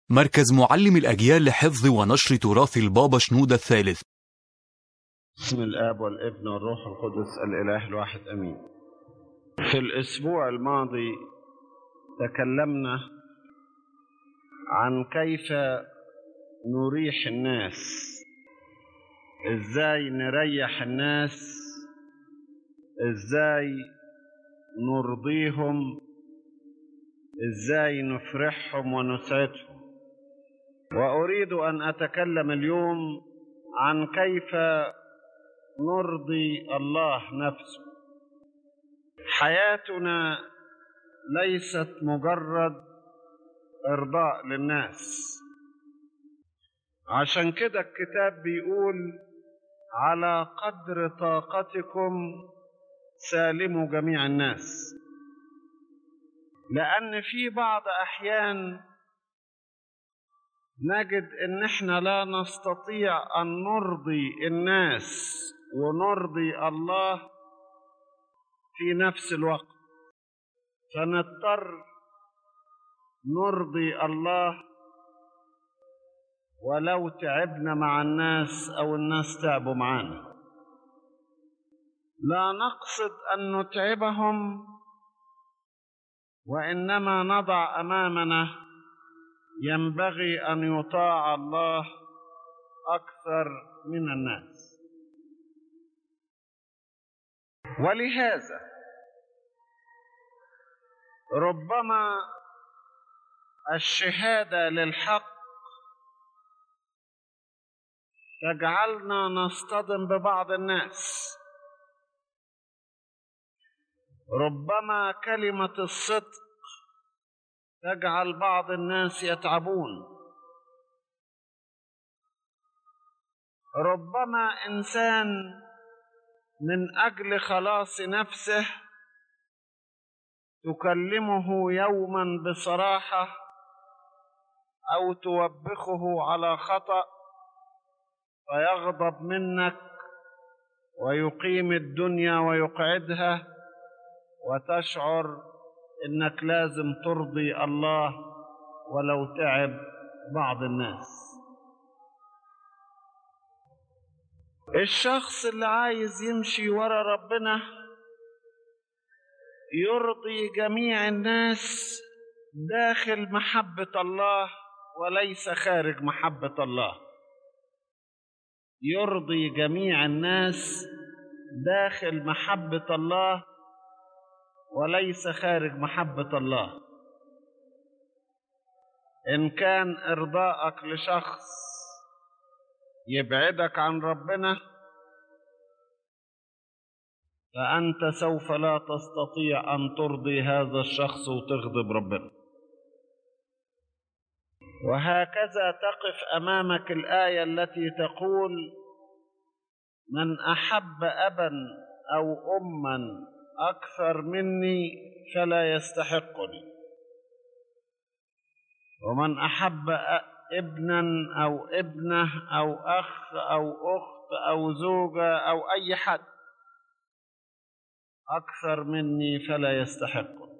مركز معلم الأجيال لحفظ ونشر تراث البابا شنودة الثالث بسم الآب والابن والروح القدس الإله الواحد أمين في الأسبوع الماضي تكلمنا عن كيف نريح الناس ازاي نريح الناس ازاي نرضيهم ازاي نفرحهم ونسعدهم واريد ان اتكلم اليوم عن كيف نرضي الله نفسه حياتنا ليست مجرد ارضاء للناس عشان كده الكتاب بيقول على قدر طاقتكم سالموا جميع الناس لان في بعض احيان نجد ان احنا لا نستطيع ان نرضي الناس ونرضي الله في نفس الوقت فنضطر نرضي الله ولو تعبنا مع الناس او الناس تعبوا معانا لا نقصد ان نتعبهم وانما نضع امامنا ينبغي ان يطاع الله اكثر من الناس ولهذا ربما الشهاده للحق تجعلنا نصطدم ببعض الناس ربما كلمه الصدق تجعل بعض الناس يتعبون ربما انسان من اجل خلاص نفسه تكلمه يوما بصراحه او توبخه على خطأ فيغضب منك ويقيم الدنيا ويقعدها وتشعر انك لازم ترضي الله ولو تعب بعض الناس الشخص اللي عايز يمشي ورا ربنا يرضي جميع الناس داخل محبه الله وليس خارج محبه الله يرضي جميع الناس داخل محبه الله وليس خارج محبه الله ان كان ارضاءك لشخص يبعدك عن ربنا فانت سوف لا تستطيع ان ترضي هذا الشخص وتغضب ربنا وهكذا تقف امامك الايه التي تقول من احب ابا او اما اكثر مني فلا يستحقني ومن احب ابنا او ابنه او اخ او اخت او زوجه او اي حد اكثر مني فلا يستحقني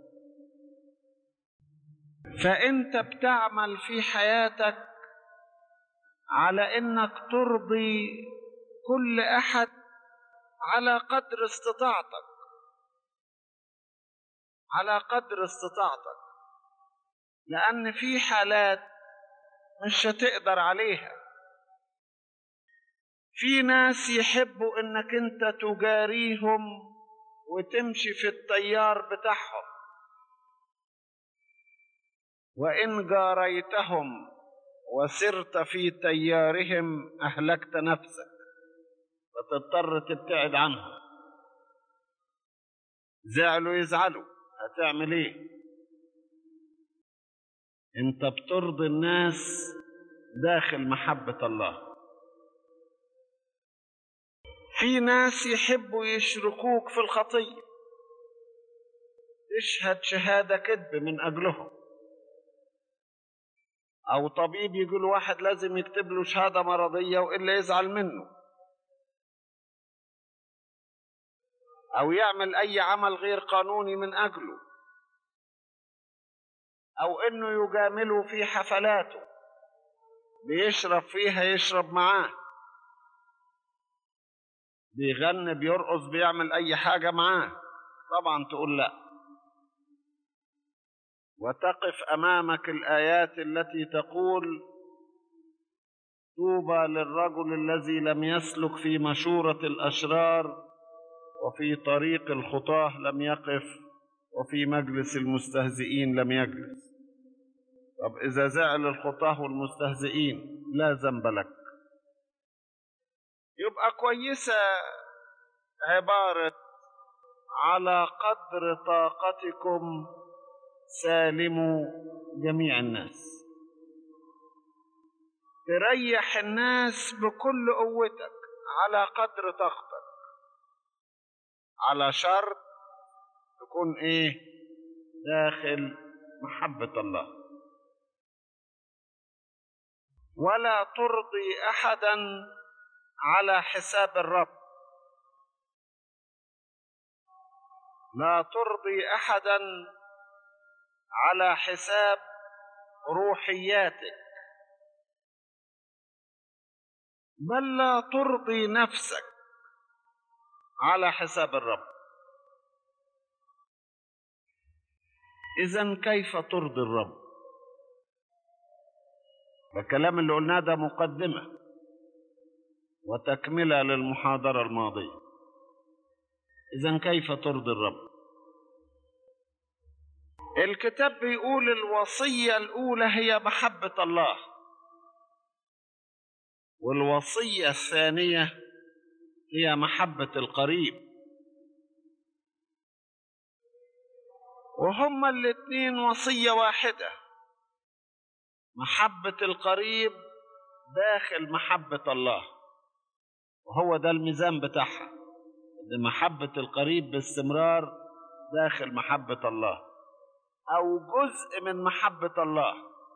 فانت بتعمل في حياتك على انك ترضي كل احد على قدر استطاعتك على قدر استطاعتك لان في حالات مش هتقدر عليها في ناس يحبوا انك انت تجاريهم وتمشي في التيار بتاعهم وان جاريتهم وسرت في تيارهم اهلكت نفسك فتضطر تبتعد عنهم زعلوا يزعلوا هتعمل ايه انت بترضي الناس داخل محبه الله في ناس يحبوا يشركوك في الخطيه تشهد شهاده كذب من اجلهم او طبيب يقول واحد لازم يكتب له شهاده مرضيه والا يزعل منه او يعمل اي عمل غير قانوني من اجله او انه يجامله في حفلاته بيشرب فيها يشرب معاه بيغني بيرقص بيعمل اي حاجة معاه طبعا تقول لا وتقف امامك الايات التي تقول طوبى للرجل الذي لم يسلك في مشورة الاشرار وفي طريق الخطاه لم يقف وفي مجلس المستهزئين لم يجلس طب إذا زعل الخطاه والمستهزئين لا ذنب لك يبقى كويسة عبارة على قدر طاقتكم سالموا جميع الناس تريح الناس بكل قوتك على قدر طاقتك على شرط تكون ايه داخل محبة الله ولا ترضي احدا على حساب الرب لا ترضي احدا على حساب روحياتك بل لا ترضي نفسك على حساب الرب اذا كيف ترضي الرب الكلام اللي قلناه ده مقدمه وتكمله للمحاضره الماضيه اذا كيف ترضي الرب الكتاب بيقول الوصيه الاولى هي محبه الله والوصيه الثانيه هي محبه القريب وهما الاتنين وصيه واحده محبه القريب داخل محبه الله وهو ده الميزان بتاعها محبه القريب باستمرار داخل محبه الله او جزء من محبه الله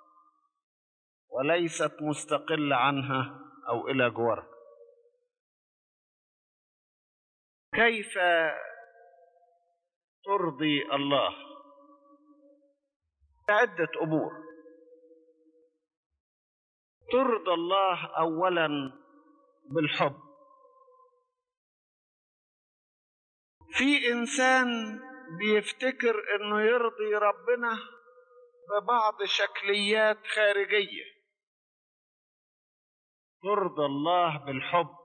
وليست مستقله عنها او الى جوارها كيف ترضي الله عده امور ترضى الله اولا بالحب في انسان بيفتكر انه يرضي ربنا ببعض شكليات خارجيه ترضى الله بالحب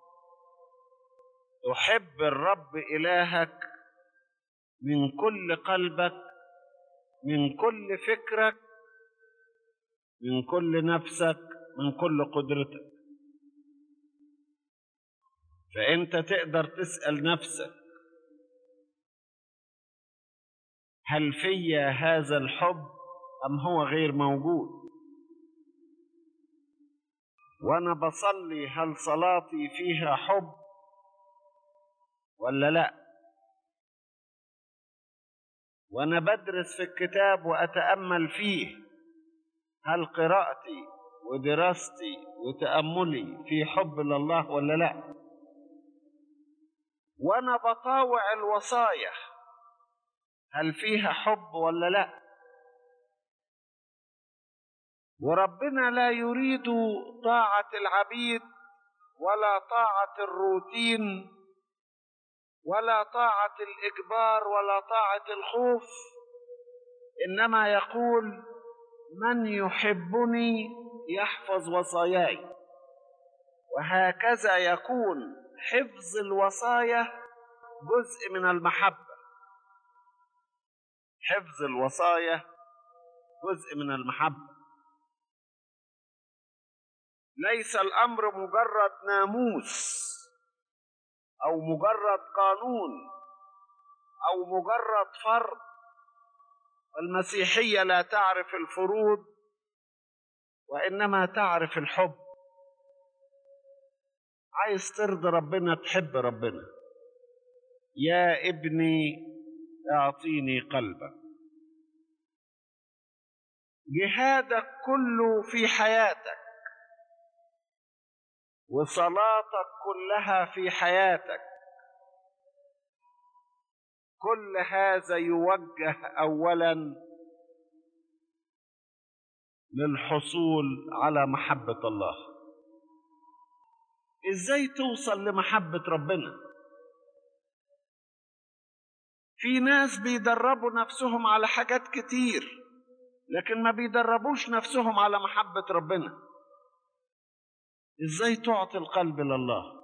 تحب الرب الهك من كل قلبك من كل فكرك من كل نفسك من كل قدرتك فانت تقدر تسال نفسك هل في هذا الحب ام هو غير موجود وانا بصلي هل صلاتي فيها حب ولا لا وانا بدرس في الكتاب واتامل فيه هل قراءتي ودراستي وتاملي في حب لله ولا لا وانا بطاوع الوصايا هل فيها حب ولا لا وربنا لا يريد طاعه العبيد ولا طاعه الروتين ولا طاعه الاجبار ولا طاعه الخوف انما يقول من يحبني يحفظ وصاياي وهكذا يكون حفظ الوصايا جزء من المحبه حفظ الوصايا جزء من المحبه ليس الامر مجرد ناموس او مجرد قانون او مجرد فرض المسيحيه لا تعرف الفروض وانما تعرف الحب عايز ترضي ربنا تحب ربنا يا ابني اعطيني قلبك جهادك كله في حياتك وصلاتك كلها في حياتك كل هذا يوجه اولا للحصول على محبة الله ازاي توصل لمحبة ربنا في ناس بيدربوا نفسهم على حاجات كتير لكن ما بيدربوش نفسهم على محبة ربنا ازاي تعطي القلب لله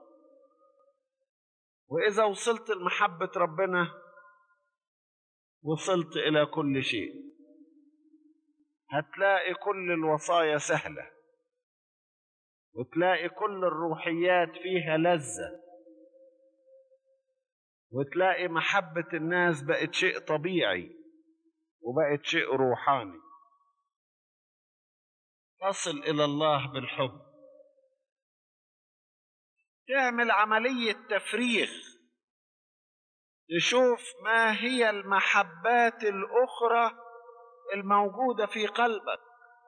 واذا وصلت لمحبة ربنا وصلت الى كل شيء هتلاقي كل الوصايا سهلة وتلاقي كل الروحيات فيها لذة وتلاقي محبة الناس بقت شيء طبيعي وبقت شيء روحاني تصل إلى الله بالحب تعمل عملية تفريغ تشوف ما هي المحبات الأخرى الموجودة في قلبك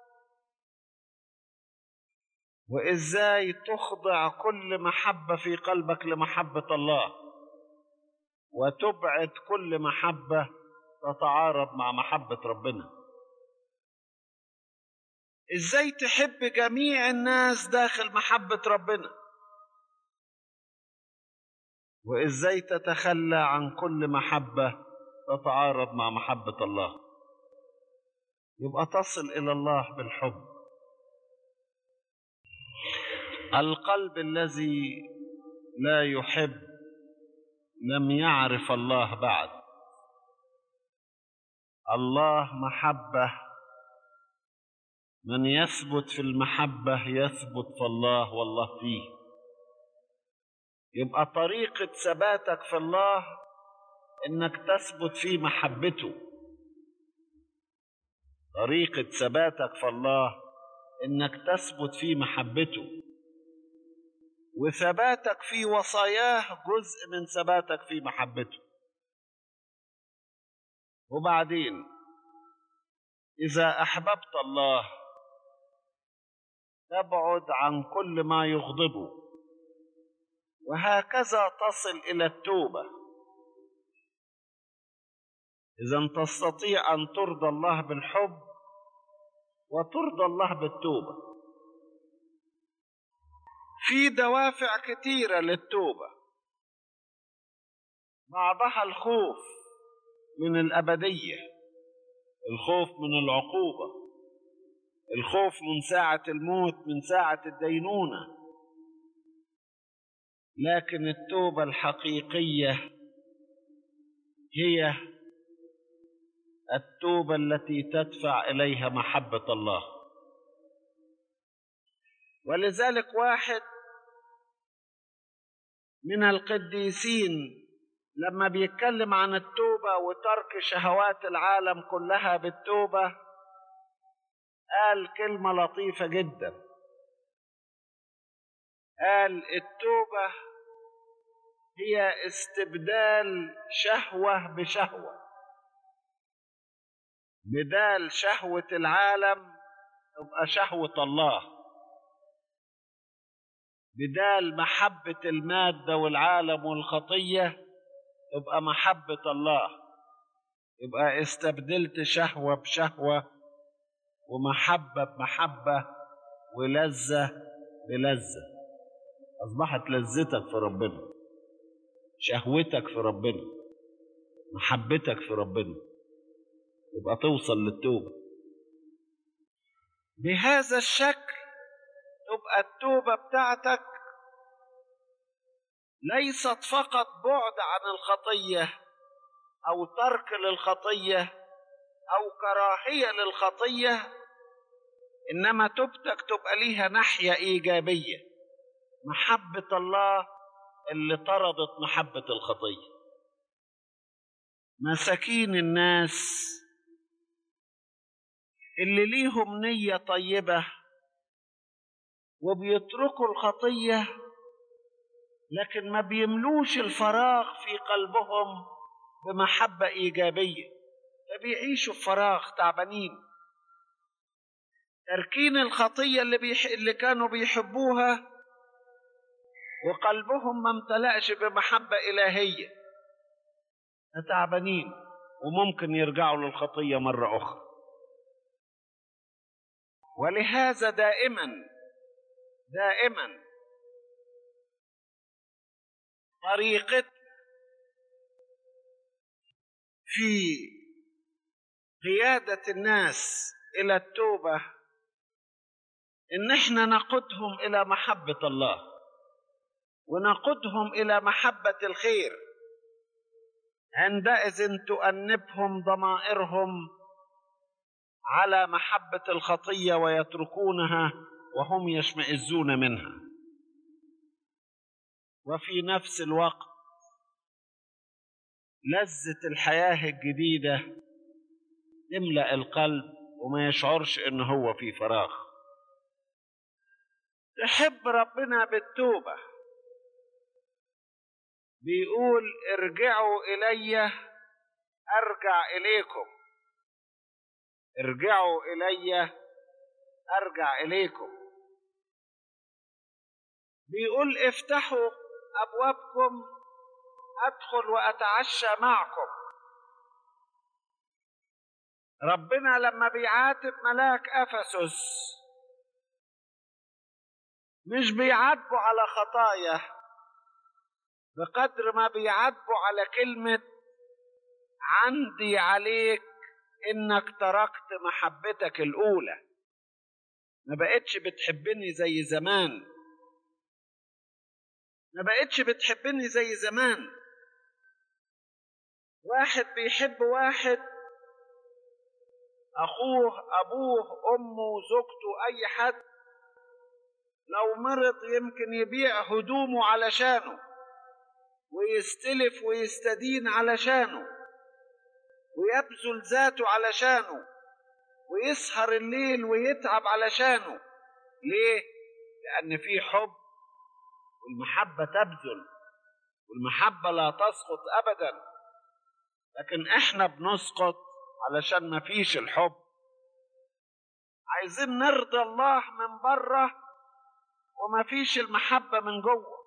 وإزاي تخضع كل محبة في قلبك لمحبة الله وتبعد كل محبة تتعارض مع محبة ربنا إزاي تحب جميع الناس داخل محبة ربنا وإزاي تتخلى عن كل محبة تتعارض مع محبة الله يبقى تصل الى الله بالحب القلب الذي لا يحب لم يعرف الله بعد الله محبه من يثبت في المحبه يثبت في الله والله فيه يبقى طريقه ثباتك في الله انك تثبت في محبته طريقة ثباتك في الله إنك تثبت في محبته وثباتك في وصاياه جزء من ثباتك في محبته وبعدين إذا أحببت الله تبعد عن كل ما يغضبه وهكذا تصل إلى التوبة إذا تستطيع أن ترضى الله بالحب وترضى الله بالتوبة في دوافع كثيرة للتوبة بعضها الخوف من الأبدية الخوف من العقوبة الخوف من ساعة الموت من ساعة الدينونة لكن التوبة الحقيقية هي التوبة التي تدفع إليها محبة الله ولذلك واحد من القديسين لما بيتكلم عن التوبة وترك شهوات العالم كلها بالتوبة قال كلمة لطيفة جدا قال التوبة هي استبدال شهوة بشهوة بدال شهوة العالم تبقى شهوة الله بدال محبة المادة والعالم والخطية تبقى محبة الله يبقى استبدلت شهوة بشهوة ومحبة بمحبة ولذة بلذة أصبحت لذتك في ربنا شهوتك في ربنا محبتك في ربنا يبقى توصل للتوبة بهذا الشكل تبقى التوبة بتاعتك ليست فقط بعد عن الخطية أو ترك للخطية أو كراهية للخطية إنما توبتك تبقى ليها ناحية إيجابية محبة الله اللي طردت محبة الخطية مساكين الناس اللي ليهم نية طيبة وبيتركوا الخطية لكن ما بيملوش الفراغ في قلبهم بمحبة إيجابية فبيعيشوا في فراغ تعبانين تركين الخطية اللي, بيح... اللي كانوا بيحبوها وقلبهم ما امتلأش بمحبة إلهية تعبانين وممكن يرجعوا للخطية مرة أخرى ولهذا دائما دائما طريقتنا في قيادة الناس إلى التوبة إن إحنا نقودهم إلى محبة الله ونقودهم إلى محبة الخير عندئذ تؤنبهم ضمائرهم على محبة الخطية ويتركونها وهم يشمئزون منها وفي نفس الوقت لذة الحياة الجديدة تملأ القلب وما يشعرش إن هو في فراغ تحب ربنا بالتوبة بيقول ارجعوا إلي أرجع إليكم ارجعوا إلي أرجع إليكم بيقول افتحوا أبوابكم أدخل وأتعشى معكم ربنا لما بيعاتب ملاك أفسس مش بيعاتبوا على خطايا بقدر ما بيعاتبوا على كلمة عندي عليك إنك تركت محبتك الأولى ما بقتش بتحبني زي زمان ما بقتش بتحبني زي زمان واحد بيحب واحد أخوه أبوه أمه زوجته أي حد لو مرض يمكن يبيع هدومه علشانه ويستلف ويستدين علشانه ويبذل ذاته علشانه ويسهر الليل ويتعب علشانه ليه؟ لأن في حب والمحبة تبذل والمحبة لا تسقط أبدا لكن احنا بنسقط علشان ما فيش الحب عايزين نرضي الله من بره وما فيش المحبة من جوه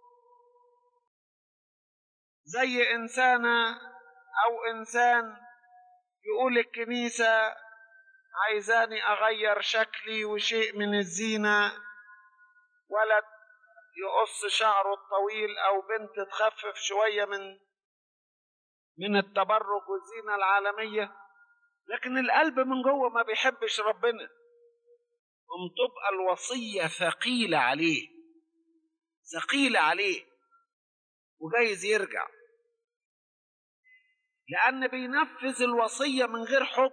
زي إنسانة أو إنسان يقول الكنيسة عايزاني أغير شكلي وشيء من الزينة ولد يقص شعره الطويل أو بنت تخفف شوية من من التبرج والزينة العالمية لكن القلب من جوه ما بيحبش ربنا قم تبقى الوصية ثقيلة عليه ثقيلة عليه وجايز يرجع لأن بينفذ الوصية من غير حب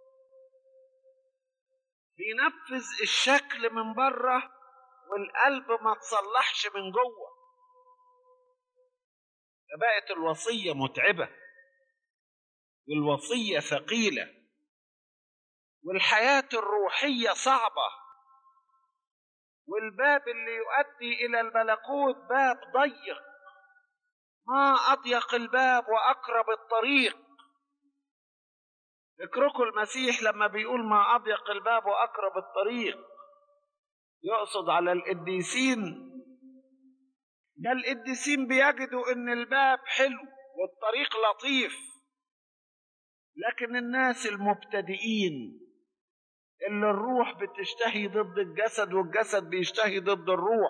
بينفذ الشكل من بره والقلب ما تصلحش من جوه فبقت الوصية متعبة والوصية ثقيلة والحياة الروحية صعبة والباب اللي يؤدي إلى الملكوت باب ضيق ما أضيق الباب وأقرب الطريق اكركوا المسيح لما بيقول ما أضيق الباب وأقرب الطريق يقصد على القديسين ده القديسين بيجدوا ان الباب حلو والطريق لطيف لكن الناس المبتدئين اللي الروح بتشتهي ضد الجسد والجسد بيشتهي ضد الروح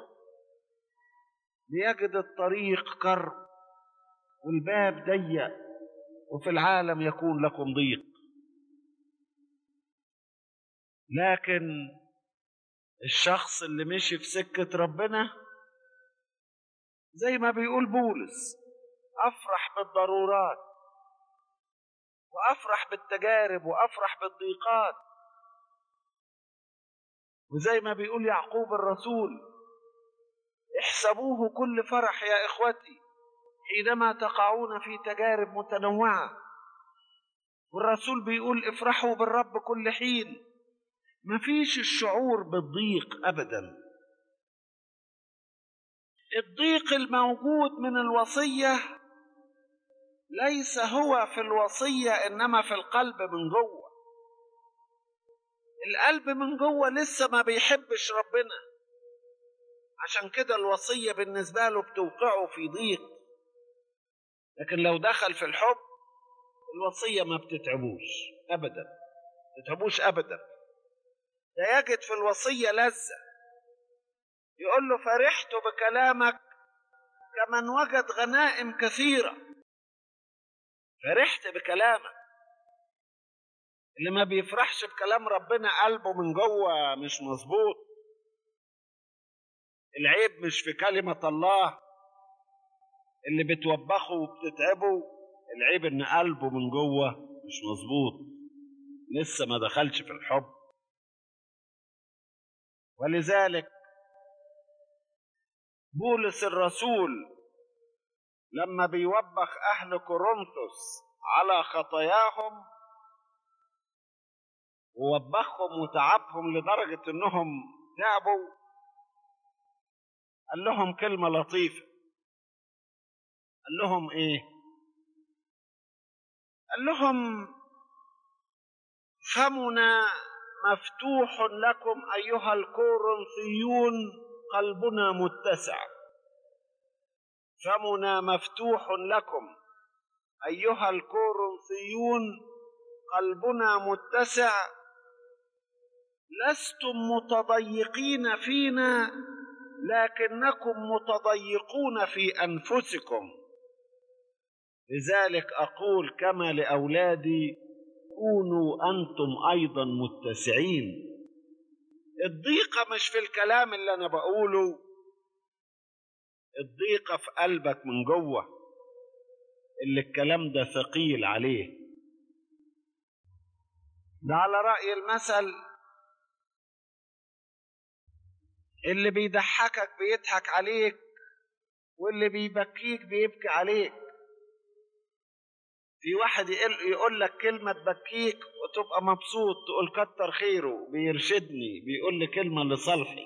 بيجد الطريق كرب والباب ضيق وفي العالم يكون لكم ضيق لكن الشخص اللي مشي في سكة ربنا زي ما بيقول بولس أفرح بالضرورات وأفرح بالتجارب وأفرح بالضيقات وزي ما بيقول يعقوب الرسول احسبوه كل فرح يا إخوتي حينما تقعون في تجارب متنوعة والرسول بيقول افرحوا بالرب كل حين مفيش الشعور بالضيق ابدا الضيق الموجود من الوصيه ليس هو في الوصيه انما في القلب من جوه القلب من جوه لسه ما بيحبش ربنا عشان كده الوصيه بالنسبه له بتوقعه في ضيق لكن لو دخل في الحب الوصيه ما بتتعبوش ابدا ما بتتعبوش ابدا ده يجد في الوصية لذة يقول له فرحت بكلامك كمن وجد غنائم كثيرة فرحت بكلامك اللي ما بيفرحش بكلام ربنا قلبه من جوه مش مظبوط العيب مش في كلمة الله اللي بتوبخه وبتتعبه العيب ان قلبه من جوه مش مظبوط لسه ما دخلش في الحب ولذلك بولس الرسول لما بيوبخ اهل كورنثوس على خطاياهم ووبخهم وتعبهم لدرجه انهم تعبوا قال لهم كلمه لطيفه قال لهم ايه قال لهم فمنا مفتوح لكم ايها الكورنثيون قلبنا متسع فمنا مفتوح لكم ايها الكورنثيون قلبنا متسع لستم متضيقين فينا لكنكم متضيقون في انفسكم لذلك اقول كما لاولادي كونوا انتم ايضا متسعين الضيقه مش في الكلام اللي انا بقوله الضيقه في قلبك من جوه اللي الكلام ده ثقيل عليه ده على راي المثل اللي بيضحكك بيضحك عليك واللي بيبكيك بيبكي عليك في واحد يقول لك كلمة تبكيك وتبقى مبسوط تقول كتر خيره بيرشدني بيقول لي كلمة لصالحي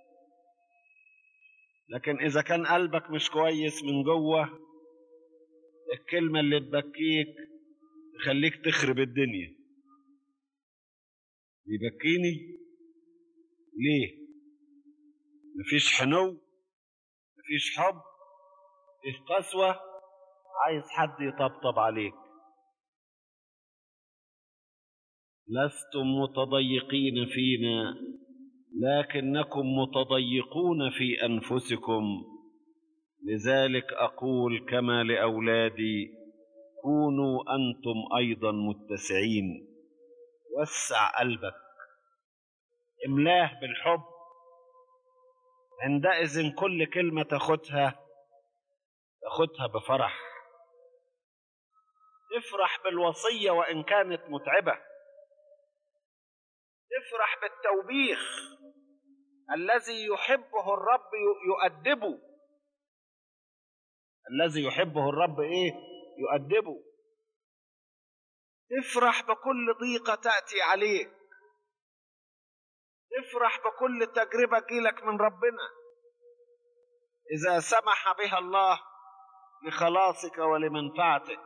لكن إذا كان قلبك مش كويس من جوه الكلمة اللي تبكيك تخليك تخرب الدنيا بيبكيني ليه مفيش حنو مفيش حب مفيش قسوة عايز حد يطبطب عليك لستم متضيقين فينا لكنكم متضيقون في انفسكم لذلك اقول كما لاولادي كونوا انتم ايضا متسعين وسع قلبك املاه بالحب عندئذ كل كلمه تاخدها تاخدها بفرح تفرح بالوصيه وان كانت متعبه تفرح بالتوبيخ الذي يحبه الرب يؤدبه الذي يحبه الرب ايه يؤدبه تفرح بكل ضيقه تاتي عليك تفرح بكل تجربه تجيلك من ربنا اذا سمح بها الله لخلاصك ولمنفعتك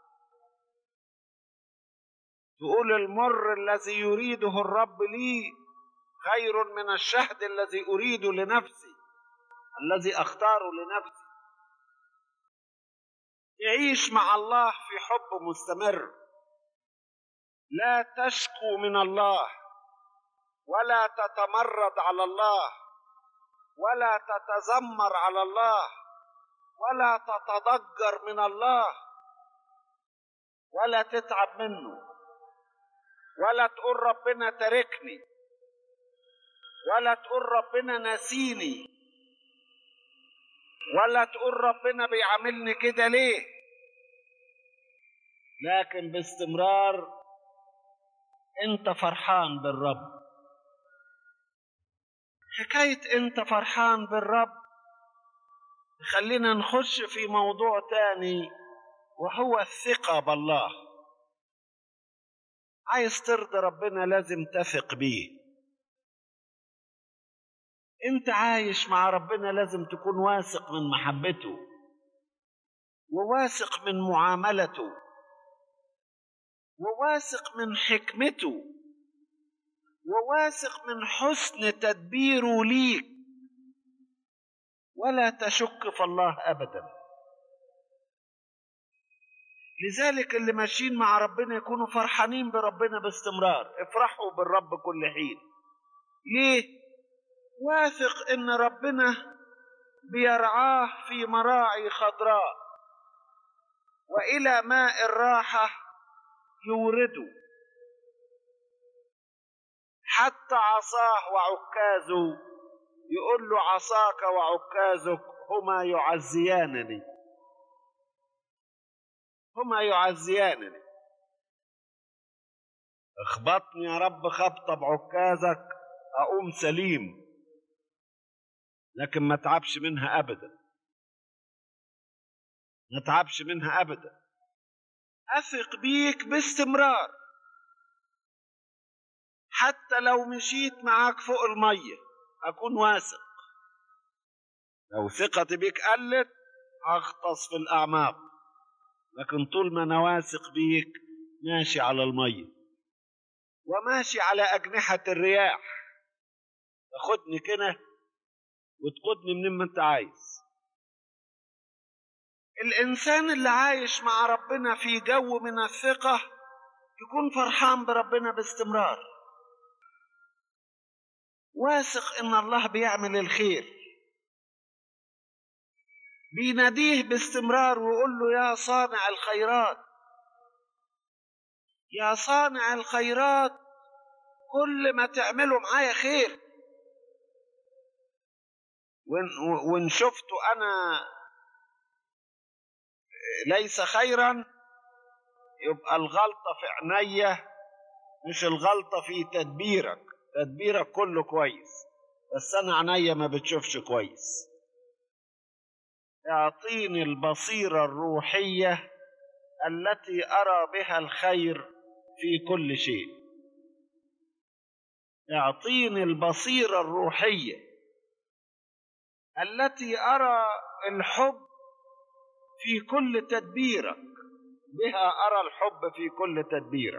تقول المر الذي يريده الرب لي خير من الشهد الذي اريده لنفسي الذي اختاره لنفسي تعيش مع الله في حب مستمر لا تشكو من الله ولا تتمرد على الله ولا تتذمر على الله ولا تتضجر من الله ولا تتعب منه ولا تقول ربنا تركني ولا تقول ربنا نسيني ولا تقول ربنا بيعاملني كده ليه لكن باستمرار انت فرحان بالرب حكاية انت فرحان بالرب خلينا نخش في موضوع تاني وهو الثقة بالله عايز ترضي ربنا لازم تثق بيه انت عايش مع ربنا لازم تكون واثق من محبته وواثق من معاملته وواثق من حكمته وواثق من حسن تدبيره ليك ولا تشك في الله ابدا لذلك اللي ماشيين مع ربنا يكونوا فرحانين بربنا باستمرار افرحوا بالرب كل حين ليه واثق ان ربنا بيرعاه في مراعي خضراء والى ماء الراحه يورده حتى عصاه وعكازه يقول له عصاك وعكازك هما يعزيانني هما يعزيانني اخبطني يا رب خبطه بعكازك اقوم سليم لكن ما تعبش منها ابدا ما تعبش منها ابدا اثق بيك باستمرار حتى لو مشيت معاك فوق الميه اكون واثق لو ثقتي بيك قلت اغطس في الاعماق لكن طول ما انا واثق بيك ماشي على الميه وماشي على اجنحه الرياح تاخدني كده وتقودني منين ما انت عايز الانسان اللي عايش مع ربنا في جو من الثقه يكون فرحان بربنا باستمرار واثق ان الله بيعمل الخير بيناديه باستمرار ويقول له يا صانع الخيرات يا صانع الخيرات كل ما تعمله معايا خير وان, وإن شفته انا ليس خيرا يبقى الغلطه في عينيا مش الغلطه في تدبيرك تدبيرك كله كويس بس انا عينيا ما بتشوفش كويس اعطيني البصيره الروحيه التي ارى بها الخير في كل شيء اعطيني البصيره الروحيه التي ارى الحب في كل تدبيرك بها ارى الحب في كل تدبيرك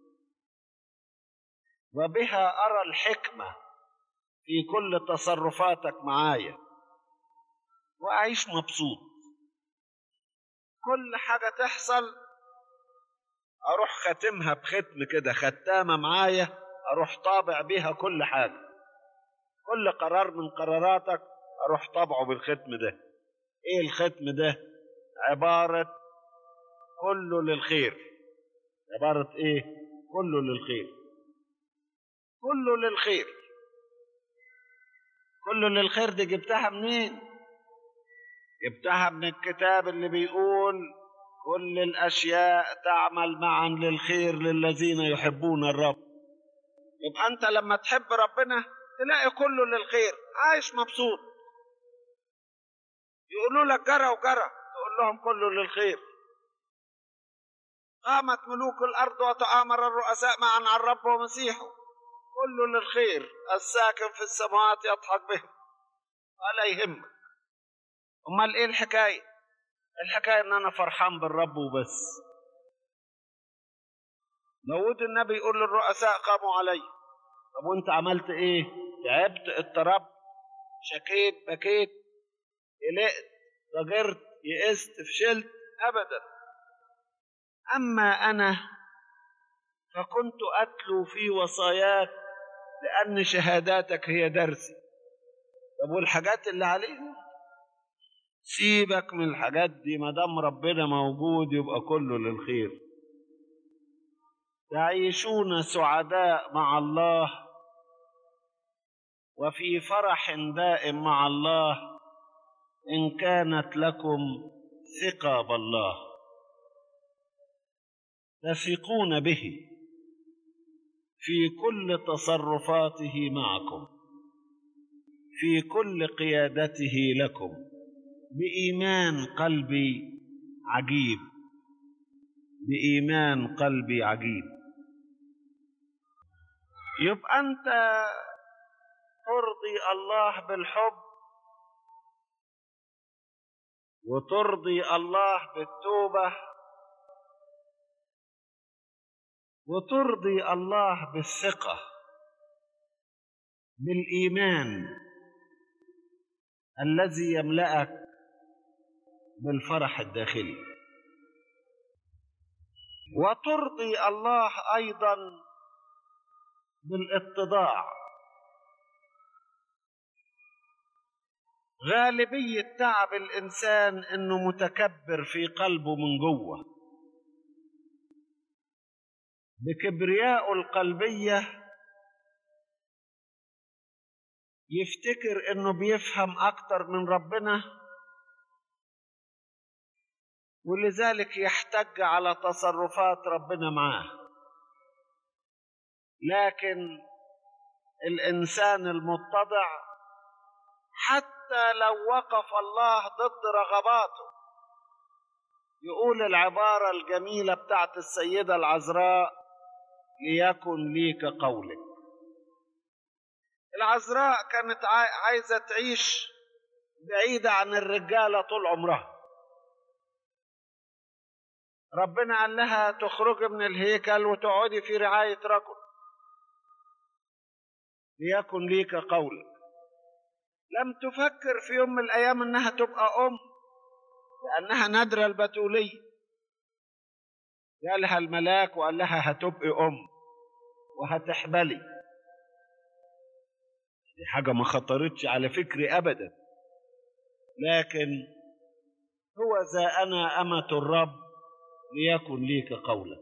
وبها ارى الحكمه في كل تصرفاتك معايا واعيش مبسوط كل حاجه تحصل اروح ختمها بختم كده ختامه معايا اروح طابع بيها كل حاجه كل قرار من قراراتك اروح طابعه بالختم ده ايه الختم ده عباره كله للخير عباره ايه كله للخير كله للخير كله للخير دي جبتها منين جبتها من الكتاب اللي بيقول كل الاشياء تعمل معا للخير للذين يحبون الرب يبقى انت لما تحب ربنا تلاقي كله للخير عايش مبسوط يقولوا لك جرى وجرى تقول لهم كله للخير قامت ملوك الارض وتآمر الرؤساء معا على الرب ومسيحه كله للخير الساكن في السماوات يضحك بهم ولا يهمك امال ايه الحكايه الحكايه ان انا فرحان بالرب وبس داود النبي يقول للرؤساء قاموا علي طب وانت عملت ايه تعبت اضطربت شكيت بكيت قلقت ضجرت يئست فشلت ابدا اما انا فكنت اتلو في وصاياك لان شهاداتك هي درسي طب والحاجات اللي عليها سيبك من الحاجات دي ما دام ربنا موجود يبقى كله للخير تعيشون سعداء مع الله وفي فرح دائم مع الله ان كانت لكم ثقه بالله تثقون به في كل تصرفاته معكم في كل قيادته لكم بايمان قلبي عجيب بايمان قلبي عجيب يبقى انت ترضي الله بالحب وترضي الله بالتوبه وترضي الله بالثقه بالايمان الذي يملاك بالفرح الداخلي وترضي الله ايضا بالاتضاع غالبية تعب الإنسان إنه متكبر في قلبه من جوه بكبرياء القلبية يفتكر إنه بيفهم أكتر من ربنا ولذلك يحتج على تصرفات ربنا معاه لكن الإنسان المتضع حتى لو وقف الله ضد رغباته يقول العبارة الجميلة بتاعت السيدة العذراء ليكن لي كقولك العذراء كانت عايزة تعيش بعيدة عن الرجالة طول عمرها ربنا قال لها تخرجي من الهيكل وتقعدي في رعاية رجل ليكن لي كقولك لم تفكر في يوم من الأيام أنها تبقى أم لأنها نادرة البتولية قالها الملاك وقال لها هتبقي أم وهتحبلي دي حاجة ما خطرتش على فكري أبدا لكن هو ذا أنا أمة الرب ليكن لي كقولك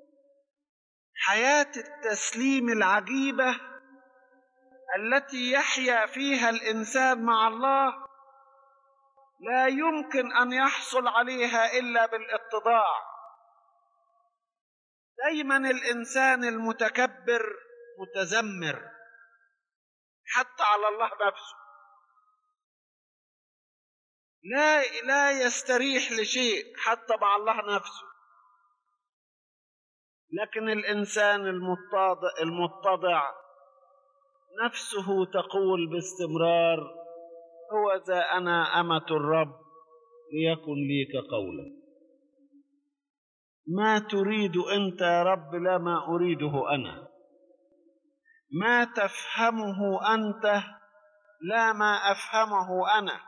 حياة التسليم العجيبة التي يحيا فيها الانسان مع الله لا يمكن ان يحصل عليها الا بالاتضاع دايما الانسان المتكبر متذمر حتى على الله نفسه لا لا يستريح لشيء حتى مع الله نفسه لكن الانسان المتضع المتضع نفسه تقول باستمرار هو ذا انا امه الرب ليكن لي كقولك ما تريد انت يا رب لا ما اريده انا ما تفهمه انت لا ما افهمه انا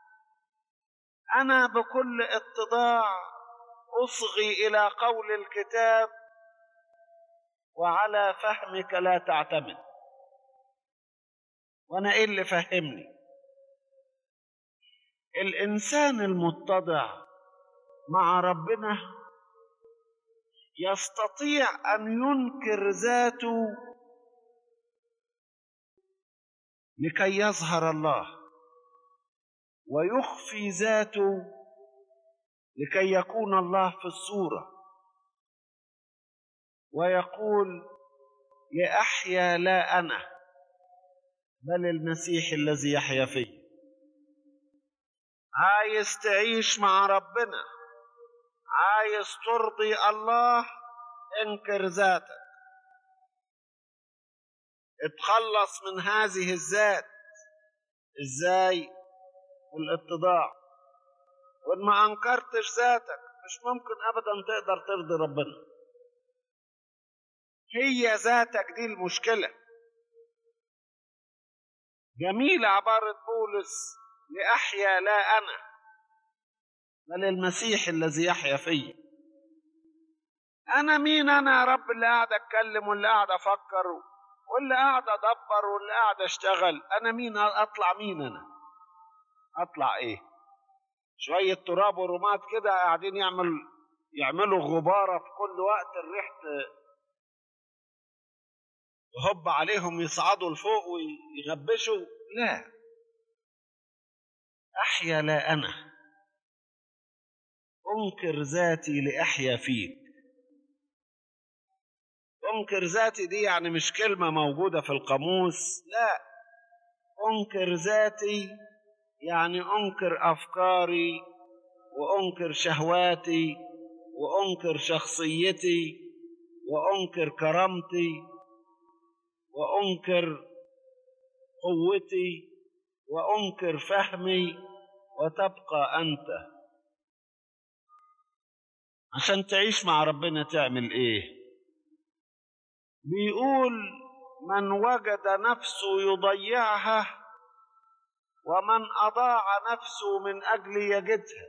انا بكل اتضاع اصغي الى قول الكتاب وعلى فهمك لا تعتمد وانا ايه اللي فهمني الانسان المتضع مع ربنا يستطيع ان ينكر ذاته لكي يظهر الله ويخفي ذاته لكي يكون الله في الصوره ويقول لاحيا لا انا بل المسيح الذي يحيا فيه عايز تعيش مع ربنا عايز ترضي الله انكر ذاتك اتخلص من هذه الذات ازاي الاتضاع وان ما انكرتش ذاتك مش ممكن ابدا تقدر ترضي ربنا هي ذاتك دي المشكله جميلة عبارة بولس لأحيا لا أنا بل المسيح الذي يحيا فيه أنا مين أنا يا رب اللي قاعد أتكلم واللي قاعد أفكر واللي قاعد أدبر واللي قاعد أشتغل أنا مين أطلع مين أنا أطلع إيه شوية تراب ورماد كده قاعدين يعمل يعملوا غبارة في كل وقت الريح هب عليهم يصعدوا لفوق ويغبشوا لا احيا لا انا انكر ذاتي لاحيا فيك انكر ذاتي دي يعني مش كلمه موجوده في القاموس لا انكر ذاتي يعني انكر افكاري وانكر شهواتي وانكر شخصيتي وانكر كرامتي وانكر قوتي وانكر فهمي وتبقى انت عشان تعيش مع ربنا تعمل ايه بيقول من وجد نفسه يضيعها ومن اضاع نفسه من اجل يجدها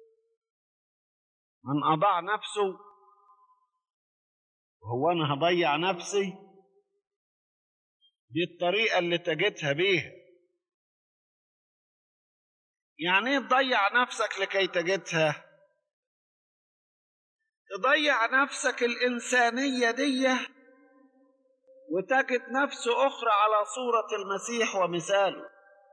من اضاع نفسه هو انا هضيع نفسي دي الطريقة اللي تجدها بيها يعني ايه تضيع نفسك لكي تجدها تضيع نفسك الإنسانية دي وتجد نفس أخرى على صورة المسيح ومثاله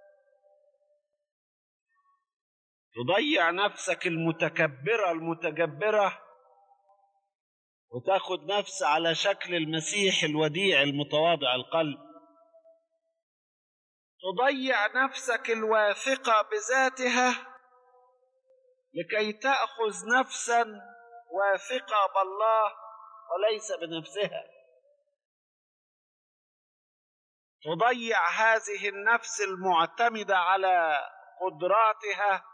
تضيع نفسك المتكبرة المتجبرة وتاخد نفس على شكل المسيح الوديع المتواضع القلب تضيع نفسك الواثقة بذاتها لكي تأخذ نفسا واثقة بالله وليس بنفسها تضيع هذه النفس المعتمدة على قدراتها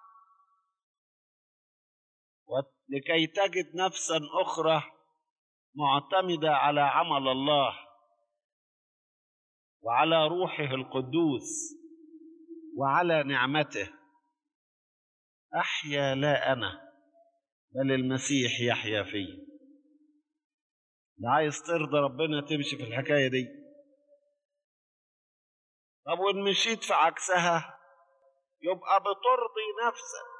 لكي تجد نفسا أخرى معتمدة على عمل الله وعلى روحه القدوس وعلى نعمته أحيا لا أنا بل المسيح يحيا فيه ده عايز ترضى ربنا تمشي في الحكاية دي طب وإن مشيت في عكسها يبقى بترضي نفسك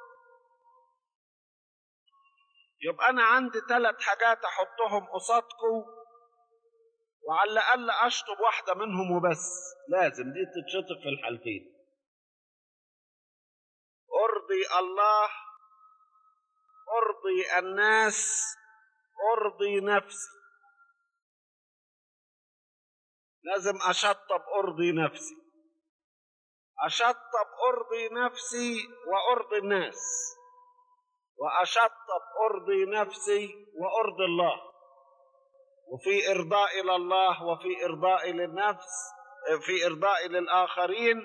يبقى أنا عندي ثلاث حاجات أحطهم قصادكم وعلى الأقل أشطب واحدة منهم وبس لازم دي تتشطب في الحالتين أرضي الله أرضي الناس أرضي نفسي لازم أشطب أرضي نفسي أشطب أرضي نفسي وأرضي الناس وأشطب أرضي نفسي وأرضي الله وفي إرضاء إلى الله وفي إرضاء للنفس في إرضاء للآخرين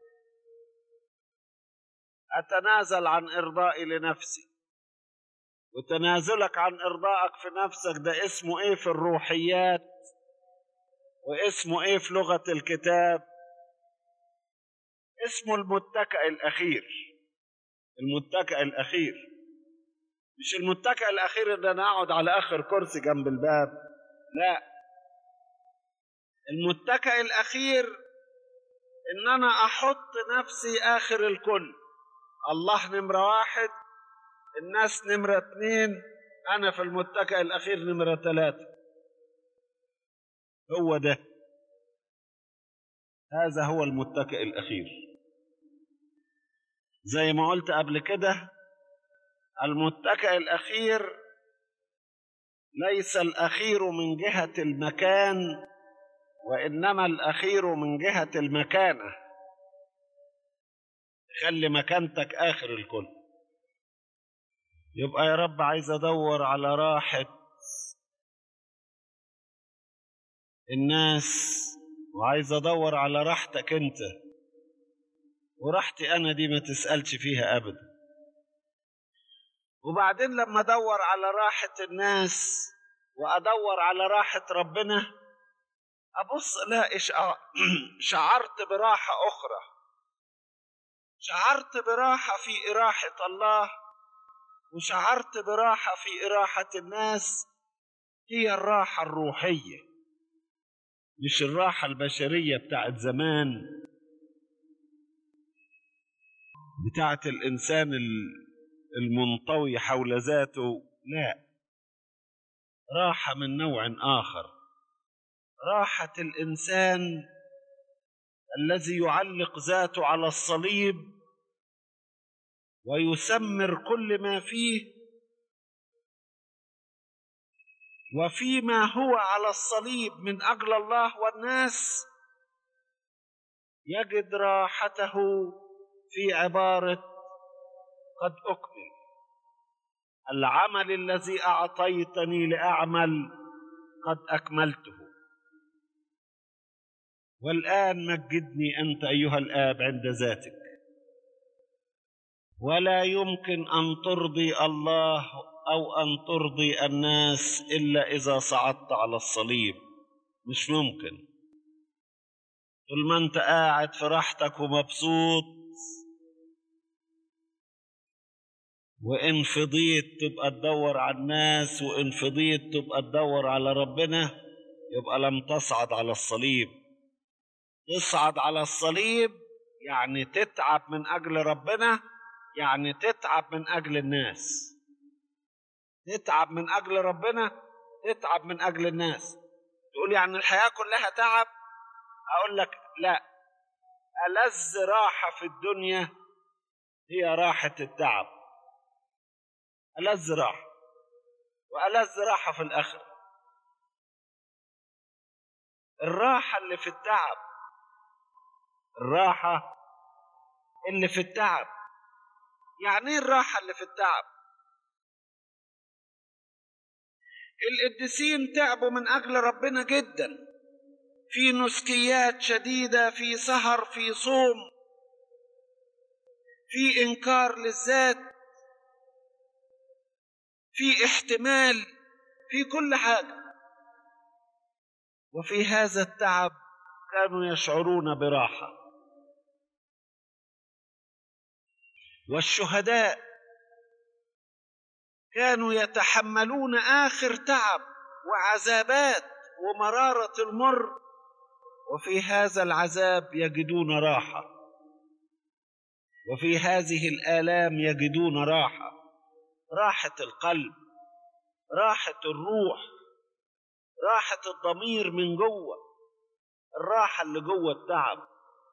أتنازل عن إرضائي لنفسي وتنازلك عن إرضائك في نفسك ده اسمه إيه في الروحيات واسمه إيه في لغة الكتاب اسمه المتكئ الأخير المتكئ الأخير مش المتكئ الأخير إن أنا أقعد على آخر كرسي جنب الباب لا المتكئ الأخير إن أنا أحط نفسي آخر الكل الله نمرة واحد الناس نمرة اتنين أنا في المتكئ الأخير نمرة ثلاثة هو ده هذا هو المتكئ الأخير زي ما قلت قبل كده المتكئ الأخير ليس الأخير من جهة المكان وإنما الأخير من جهة المكانة خلي مكانتك آخر الكل يبقى يا رب عايز أدور على راحة الناس وعايز أدور على راحتك أنت وراحتي أنا دي ما تسألش فيها أبدا وبعدين لما أدور على راحة الناس وأدور على راحة ربنا أبص ألاقي شعرت براحة أخرى شعرت براحة في إراحة الله وشعرت براحة في إراحة الناس هي الراحة الروحية مش الراحة البشرية بتاعت زمان بتاعت الإنسان المنطوي حول ذاته لا راحة من نوع آخر راحة الإنسان الذي يعلق ذاته على الصليب ويسمر كل ما فيه وفيما هو على الصليب من اجل الله والناس يجد راحته في عباره قد اكمل العمل الذي اعطيتني لاعمل قد اكملته والان مجدني انت ايها الاب عند ذاتك ولا يمكن ان ترضي الله او ان ترضي الناس الا اذا صعدت على الصليب مش ممكن طول ما انت قاعد في راحتك ومبسوط وان فضيت تبقى تدور على الناس وان فضيت تبقى تدور على ربنا يبقى لم تصعد على الصليب تصعد على الصليب يعني تتعب من اجل ربنا يعني تتعب من اجل الناس تتعب من اجل ربنا تتعب من اجل الناس تقول يعني الحياه كلها تعب اقول لك لا ألذ راحة في الدنيا هي راحة التعب ألذ راحة وألذ راحة في الآخرة الراحة اللي في التعب الراحة اللي في التعب يعني ايه الراحة اللي في التعب القديسين تعبوا من أجل ربنا جدا في نسكيات شديدة في سهر في صوم في إنكار للذات في احتمال في كل حاجة وفي هذا التعب كانوا يشعرون براحة والشهداء كانوا يتحملون آخر تعب وعذابات ومرارة المر وفي هذا العذاب يجدون راحة وفي هذه الآلام يجدون راحة راحة القلب راحة الروح راحة الضمير من جوه الراحة اللي جوه التعب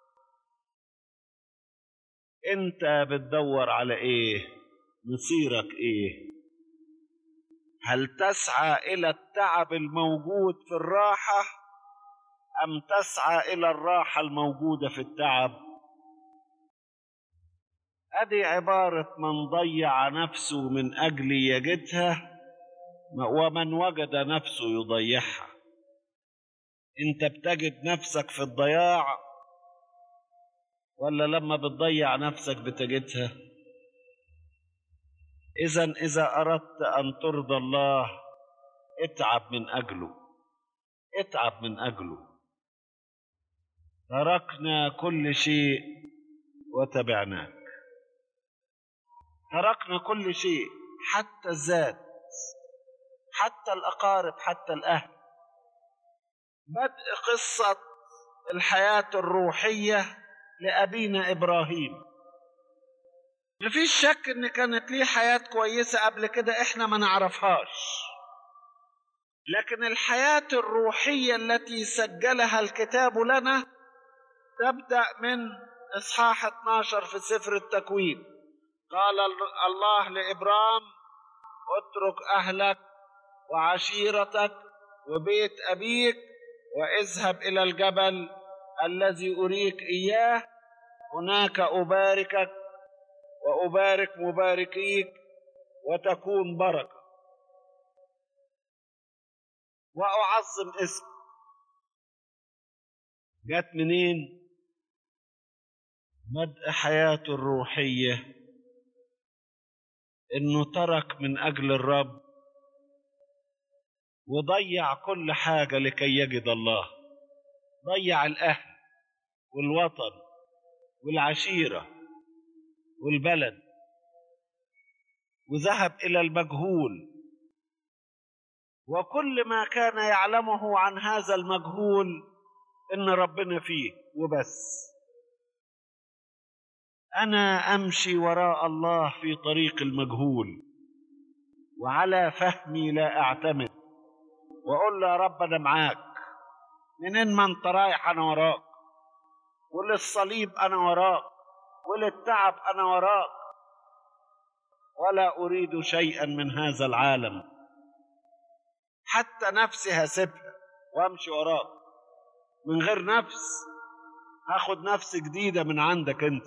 انت بتدور على ايه مصيرك ايه هل تسعى الى التعب الموجود في الراحه ام تسعى الى الراحه الموجوده في التعب ادي عباره من ضيع نفسه من اجل يجدها ومن وجد نفسه يضيعها انت بتجد نفسك في الضياع ولا لما بتضيع نفسك بتجدها اذا اذا اردت ان ترضى الله اتعب من اجله اتعب من اجله تركنا كل شيء وتبعناك تركنا كل شيء حتى الذات حتى الاقارب حتى الاهل بدء قصه الحياه الروحيه لابينا ابراهيم مفيش شك ان كانت ليه حياه كويسه قبل كده احنا ما نعرفهاش لكن الحياه الروحيه التي سجلها الكتاب لنا تبدا من اصحاح 12 في سفر التكوين قال الله لابرام اترك اهلك وعشيرتك وبيت ابيك واذهب الى الجبل الذي اريك اياه هناك اباركك وابارك مباركيك وتكون بركه واعظم اسمك جت منين بدء حياته الروحيه انه ترك من اجل الرب وضيع كل حاجه لكي يجد الله ضيع الاهل والوطن والعشيره والبلد وذهب الى المجهول وكل ما كان يعلمه عن هذا المجهول ان ربنا فيه وبس انا امشي وراء الله في طريق المجهول وعلى فهمي لا اعتمد واقول له يا رب انا معاك منين ما انت رايح انا وراك وللصليب انا وراك وللتعب انا وراك ولا اريد شيئا من هذا العالم حتى نفسي هسيبها وامشي وراك من غير نفس هاخد نفس جديده من عندك انت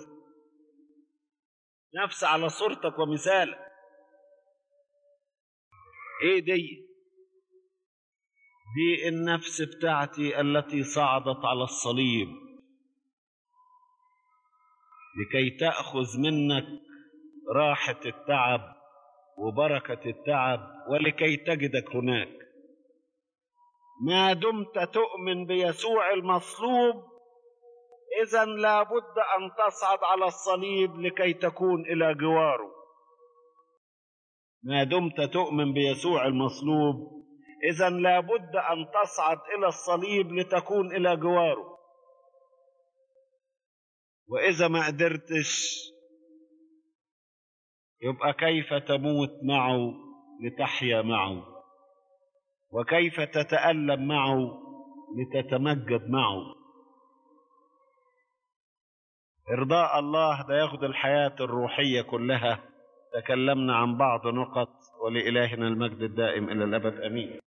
نفس على صورتك ومثالك ايه دي دي النفس بتاعتي التي صعدت على الصليب لكي تاخذ منك راحه التعب وبركه التعب ولكي تجدك هناك ما دمت تؤمن بيسوع المصلوب اذا لابد ان تصعد على الصليب لكي تكون الى جواره ما دمت تؤمن بيسوع المصلوب اذا لابد ان تصعد الى الصليب لتكون الى جواره واذا ما قدرتش يبقى كيف تموت معه لتحيا معه وكيف تتألم معه لتتمجد معه إرضاء الله ده ياخد الحياة الروحية كلها تكلمنا عن بعض نقط ولإلهنا المجد الدائم إلى الأبد أمين